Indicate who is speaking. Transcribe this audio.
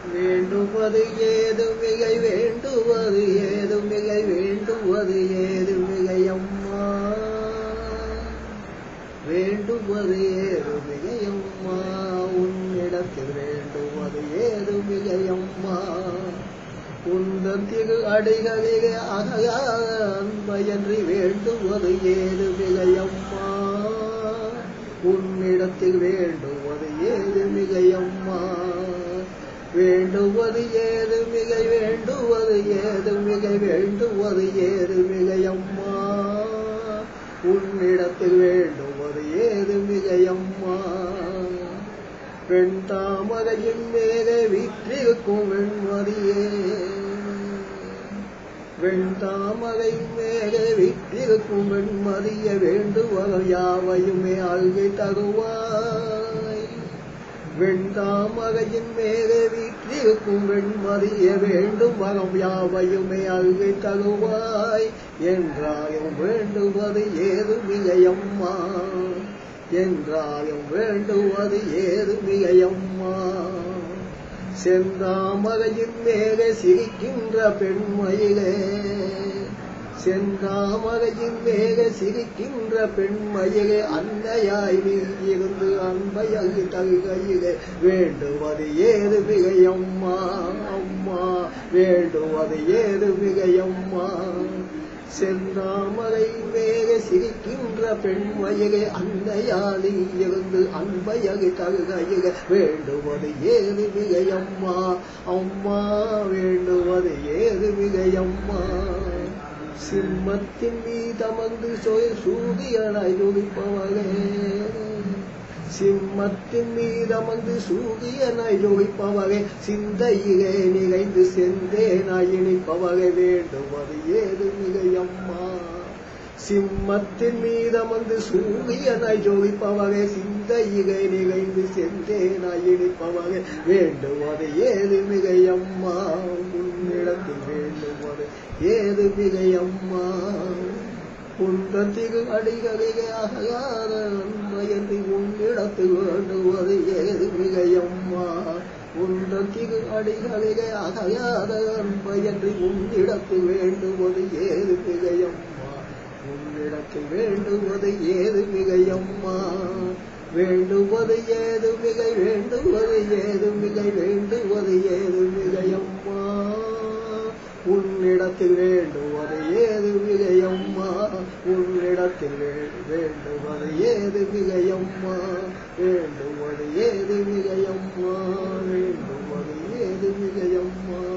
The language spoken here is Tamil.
Speaker 1: வேண்டுவது ஏது மிகை வேண்டுவது ஏது மிகை வேண்டுவது ஏது மிகை அம்மா வேண்டுவது ஏது மிகை அம்மா உன்னிடத்தில் வேண்டுவது ஏது மிகை அம்மா உந்தன் திரு அடிகளிலே அகலாத அன்பையன்றி வேண்டுவது ஏது மிகை அம்மா உன்னிடத்தில் வேண்டுவது ஏது மிகை அம்மா வேண்டுவது ஏது மிகை வேண்டுவது ஏது மிகை வேண்டுவது ஏது மிகை அம்மா உன்னிடத்தில் வேண்டுவது ஏது மிகை அம்மா பெண் தாமரையின் மேலே வீற்றிருக்கும் வெண்மதியே வெண்தாமரை மேலே வீற்றிருக்கும் வெண்மதிய வேண்டுவகள் யாவையுமே அழுகை தருவாய் வெண்தாமரையின் மேலே வீற்றிருக்கும் வெண்மதிய வேண்டும் வரம் யாவையுமே அழுகை தருவாய் என்றாயும் வேண்டுவது ஏது மிகையம்மா என்றாயும் வேண்டுவது ஏது மிகையம்மா செந்தாமரையின் மேலே சிரிக்கின்ற பெண்மயிலே செந்தாமரையின் மேலே சிரிக்கின்ற பெண்மயிலே அன்னையாய் நீ இருந்து அன்பையகு தகுகையிலே வேண்டுவது ஏது மிகையம்மா அம்மா வேண்டுவது ஏது மிகையம்மா செந்தாமரை மேக சிரிக்கின்ற பெண்மயகை அன்னையாளி இருந்து அன்பையகை தகுகையக வேண்டுவது ஏது மிகையம்மா அம்மா வேண்டுவது ஏது மிகையம்மா சிம்மத்தின் மீதமர்ந்து சொல் சூரியனாய் துடிப்பவளே சிம்மத்தின் மீதமர்ந்து சூரியனாய் ஜொலிப்பவகை சிந்தையிலே நிகழ்ந்து செந்தேனாய் இனிப்பவகை வேண்டுவது ஏது மிகையம்மா சிம்மத்தின் மீதமர்ந்து சூரியனாய் ஜொலிப்பவகை சிந்தையிலே நிகழ்ந்து செந்தேனாய் இனிப்பவகை வேண்டுவது ஏது மிகையம்மா உன்னிடத்தில் வேண்டுவது ஏது மிகையம்மா உந்தன் திரு அடிகளிலே அகலாத அன்பயன்றி உன்னிடத்து வேண்டுவது ஏது மிகையம்மா உந்தன் திரு அடிகளிலே அகலாத அன்பயன்றி உன்னிடத்து வேண்டுவது ஏது மிகையம்மா உன்னிடத்தில் வேண்டுவது ஏது மிகையம்மா வேண்டுவது ஏது மிகை வேண்டுவது ஏது மிகை வேண்டுவது ஏது மிகையம்மா உன்னிடத்தில் வேண்டுவது ஏது மிகையம்மா உன்னிடத்தில் வே- வேண்டுவது ஏது மிகையம்மா வேண்டுவது ஏது மிகையம்மா வேண்டுவது ஏது மிகையம்மா